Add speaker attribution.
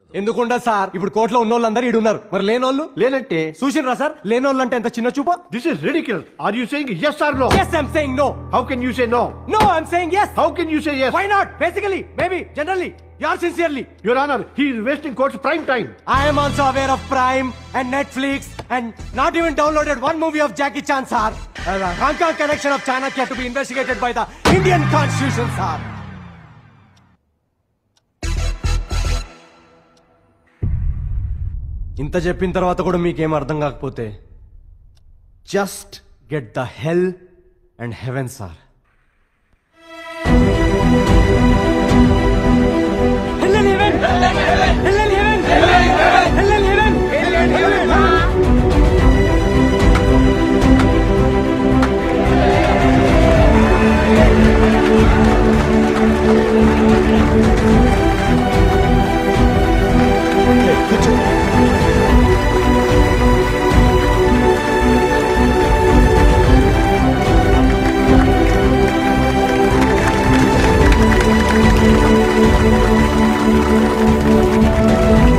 Speaker 1: ఎందుకుండా sir ఇప్పుడు కోర్టులో ఉన్న వాళ్ళందరూ ఈడు ఉన్నారు మరి లేనోళ్ళు
Speaker 2: లేనంటే
Speaker 1: చూసినరా సార్ లేనోళ్ళు అంటే ఎంత చిన్న చూపా
Speaker 2: this is ridiculous are you saying yes or no
Speaker 1: yes I'm saying no
Speaker 2: how can you say no
Speaker 1: no I'm saying yes
Speaker 2: how can you say yes
Speaker 1: why not basically maybe generally యార్ sincerely
Speaker 2: your honor he is wasting court's prime time
Speaker 1: I am also aware of Prime and Netflix and not even downloaded one movie of Jackie Chan, sir. Uh, the Hong Kong connection of Chanakya to be investigated by the Indian Constitution, sir. ఇంత చెప్పిన తర్వాత కూడా మీకేం అర్థం కాకపోతే just get the hell and heaven sir
Speaker 3: Thank